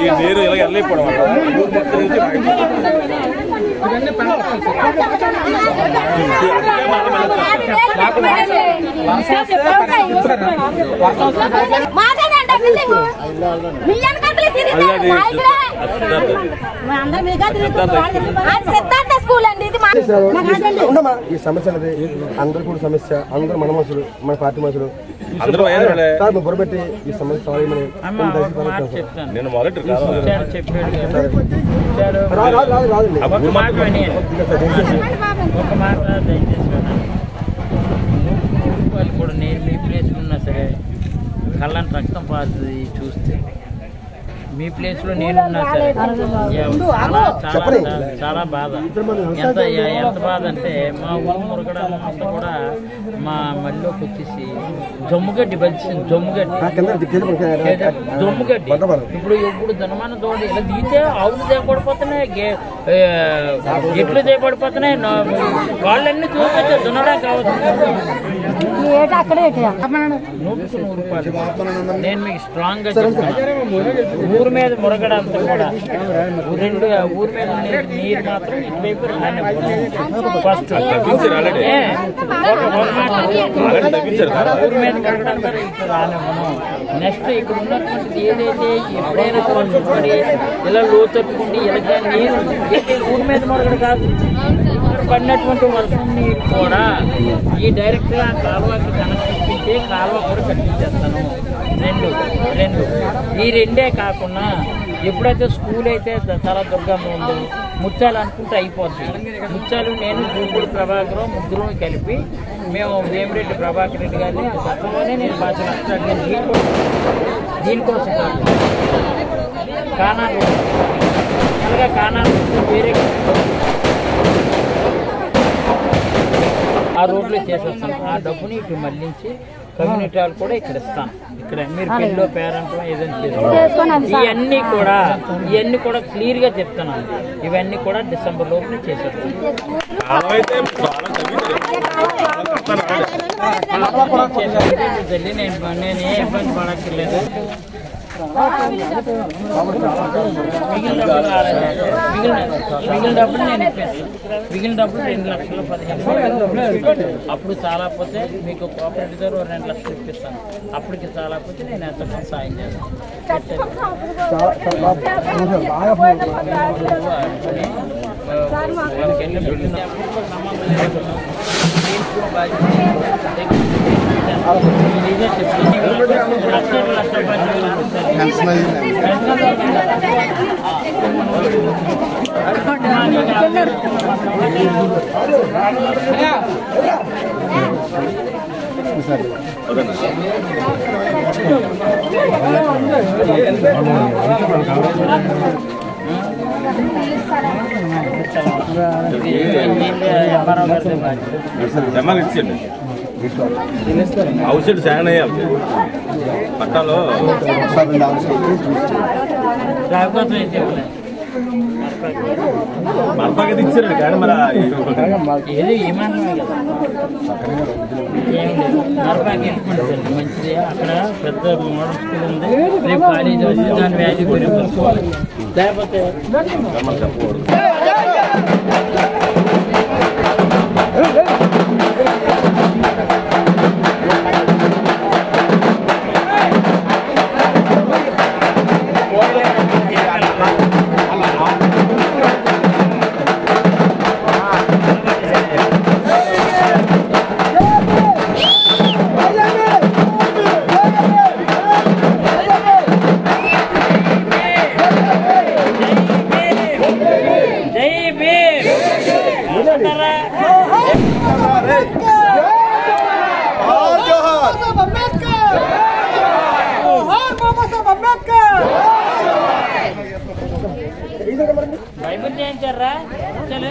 ఈ నీరు ఇలా వెళ్ళిపోవడం వల్ల ఊరు మొత్తం నుంచి స్కూల్ అండి ఇది మా- ఉండమ్మా ఈ సమస్య అనేది అందరు కూడా సమస్య అందరు మన మనుషులు మన పార్టీ మనుషులు అందరూ అయ్యారులే. సార్ నువ్వు బుర్రపెట్టి ఈ సమస్య సాల్వ్ చేయమని అమ్మ నేను దయచేసి ఒక మాట కోరుతున్నాను సార్. చెప్తాను నేను మొదటి కాదు ఇచ్చాడు చెప్పాడు కదా. ఇచ్చాడు రాదు, రాదు, రాదు, రాదండి. ఒక మాట విని ఒక మాట దయచేసి వినండి. వాళ్ళు కూడా నేను మీ ప్లేస్లో ఉన్నా సరే కళ్ళని రక్తం పారుతుంది చూస్తే మీ ప్లేస్లో నేనున్నా సరే ఎవ- చాలా చాలా చెప్పండి. చాలా బాధ ఎంత ఎంత బాధ అంటే మా ఊరు మురగడ అంతా కూడా మా మళ్ళీకి వచ్చేసి జమ్ముగడ్డి బలిసింది జమ్ముగడ్డి ఆ, కింద దిక్కేది మనకి లేదా జమ్ముగడ్డి భద్రపడదు. ఇప్పుడు ఇప్పుడు ధనమాన తోడు ఇలా దిగితే ఆవులు దేపడిపోతున్నాయి గే- ఏ, ఎట్లు దేపడిపోతున్నాయి నా- వాళ్ళన్నీ చూపించారు దున్నడా కావచ్చు నూటికి నూరు రూపాయలు నేను మీకు స్ట్రాంగ్ గా చెప్తున్నా ఊరి మీద మురగడ అంతా కూడా రెండు ఊరి మీద నీరు- నీరు మాత్రం ఇటువైపు రానివ్వను. ఫస్ట్ తగ్గించారు already. ఏ, ఒక- ఒక మాట. Already తగ్గించారు కదా. ఊరి మీద మురగడం కదా ఇటు రానివ్వను నెక్స్ట్ ఇక్కడ ఉన్నటువంటి ఏదైతే ఎప్పుడైనా వర్షం పడి ఇలా లోతట్టుకుండి ఇలా నీరు ఏంటి ఊరి మీద మురగడ కాదు ఇక్కడ పడినటువంటి వర్షం నీరు కూడా ఈ డైరెక్ట్ గా కాలువకి కనెక్ట్ ఇప్పించి కాలువ కూడా కట్టించేస్తాను రెండు రెండు ఈ రెండే కాకుండా ఎప్పుడైతే స్కూల్ అయితే ద- తల దుర్గమ్మ ఉందో ముత్యాలు అనుకుంటే అయిపోద్ది ముత్యాలు నేను జూపూడి ప్రభాకరం ముగ్గురు కలిపి మేము వేమిరెడ్డి ప్రభాకర్ రెడ్డి గారిని గతంలోనే నేను బాధ్యత నేను దీనికోసం దీనికోసం కాదు కానా రోడ్ అలాగే కానా రోడ్ వేరే ఆ రోడ్లో చేసేస్తాను ఆ డబ్బుని ఇటు మళ్ళించి కమ్యూనిటీ హాల్ కూడా ఇక్కడ ఇస్తాను ఇక్కడ మీరు పెళ్ళో పేరెంట్ ఏదైనా చేసుకోండి ఇవన్నీ కూడా ఇవన్నీ కూడా క్లియర్ గా చెప్తున్నాను ఇవన్నీ కూడా డిసెంబర్ లోపల చేసేస్తాను కాలం అయితే చాలా తగ్గించారు తల్లి నేను నేను ఏ ఇబ్బంది పడక్కర్లేదు మిగిలిన డబ్బులు రాలేదు. మిగిలిన మిగిలిన డబ్బులు నేను ఇప్పిస్తాను మిగిలిన డబ్బులు రెండు లక్షల పదిహేను వేలు. అప్పుడు చాలా పోతే మీకు కోఆపరేటివ్ ద్వారా ఓ రెండు లక్షలు ఇప్పిస్తాను అప్పటికి చాలా పోతే నేను ఎంత కొంత సాయం చేస్తాను వాళ్ళకి వెళ్ళి పెట్టిన సంబంధం లేదు. దీంట్లో బాధ్యత ఇదే చెప్తాను. లక్షలు లక్షల పదివేలు జమాలు ఇచ్చేయండి అవుట్ సైడ్ శాండ్ అయ్యాలి పట్టాలో రాకపోతే అయితే ఇవ్వలేదు. మరపాకి ఇచ్చారండి కానీ మరి ఏది ఏమన్నా కదా ఏం లేదు మరపాకి వెళ్ళిపోయింది మంచిది అక్కడ పెద్ద మోడల్ స్కూల్ ఉంది రేపు కాలేజీ వచ్చి దాని వ్యాధి గురి లేకపోతే జై భీమ్ అంటారా? బైబిల్ చేయించారా చలే.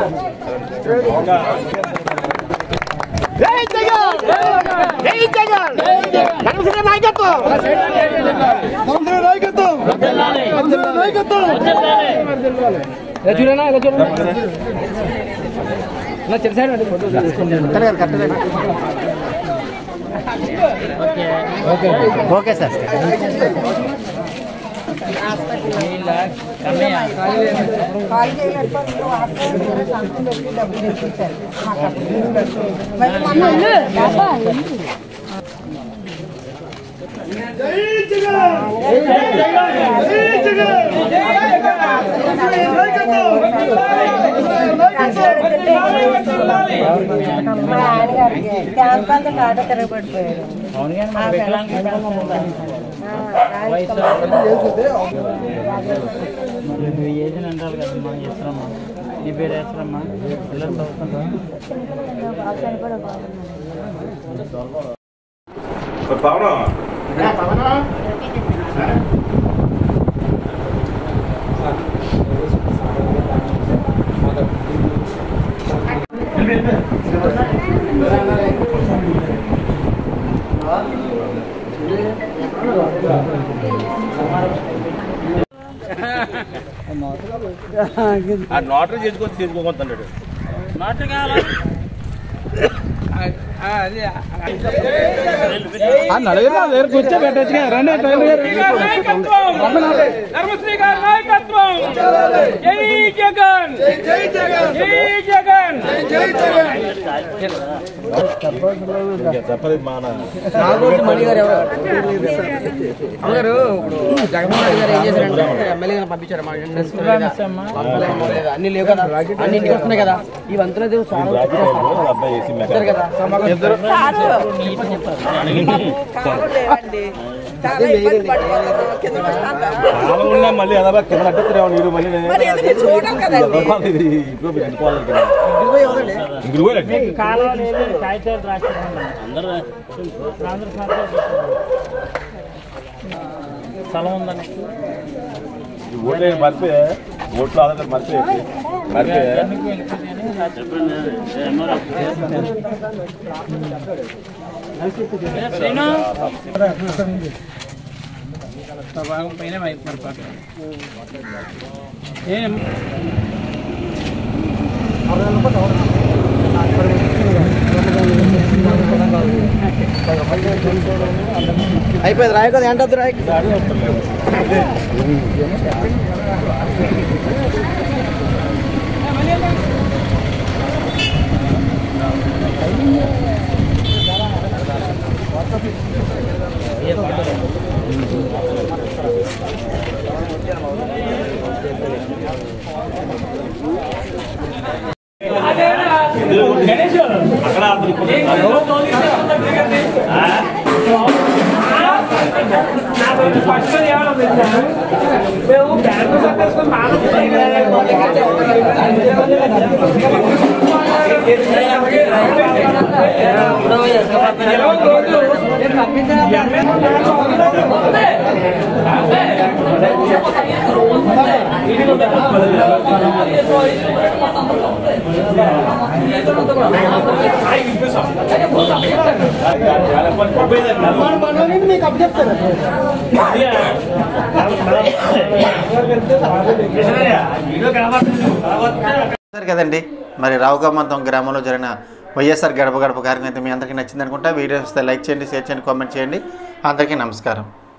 వదలాలి. వదలాలి. Okay okay sir hospital call చేయలేకపోతే వాట్సాప్ సంతకం పెట్టి డబ్బులు తెప్పించారు మాకు అప్పుడు మళ్ళీ మొన్న మా ఆయనగారికి క్యాంప్ అంతా టాటా తిరగబడిపోయారు అవును కానీ మన వికలాంగులు నువ్వు ఏజెంట్ అంటారు కదా మనం చేస్తారమ్మా నీ పేరు వేస్తారమ్మా పిల్లలు చదువుతుంటా ఆ నోటరీ చేసుకొని చేసుకోకుంటున్నాడు మాట కావాలి కూర్చోబెట్టచ్చు రండి ధర్మశ్రీ గారి నాయకత్వం జై జగన్ జై జగన్ జై జగన్ జై చెప్పదు మన అమ్మగారు ఇప్పుడు జగన్మోహన్ రెడ్డి గారు ఏం చేశారంటే ఎమ్మెల్యే గారిని పంపించారు మా ఫ్రెండ్స్ కదా అన్ని లేవు కదా అన్ని ఇంటికి వస్తున్నాయి కదా ఈ వంతుల దేవుడు చాలా అబ్బాయి వేసి ఇస్తారు కదా చాలా ఇబ్బంది పడిపోతున్నాం కింద చాలా ఉన్నా మళ్ళీ అదా కింద అడ్డెత్తురేమో నీరు మళ్ళీ మరి ఎందుకు చూడాలి కదండి ఇంట్లో వెళ్ళిపోవాలి కదా ఇంటికి పోయాలండి కాలువలు ఏదో కాగితాలు రాసుకుంటాం అందరూ ఆంధ్ర స్థలం ఉందని ఈ ఓట్లు ఏం మర్చిపోయా ఓట్లు ఆధార్ మర్చిపోయి మర్చిపోయా శ్రీను భాగం పైన వైపు మరి పక్కన ఏం అయిపోయింది రాయి కదా ఏంటద్దు రాయి మీకు అప్పు చెప్తారు చూశారు కదండి మరి రావుగమ్మంతం గ్రామంలో జరిగిన వైఎస్ఆర్ గడప గడప కార్యక్రమం అయితే మీ అందరికీ నచ్చింది అనుకుంటా వీడియోస్ లైక్ చేయండి షేర్ చేయండి కామెంట్ చేయండి అందరికీ నమస్కారం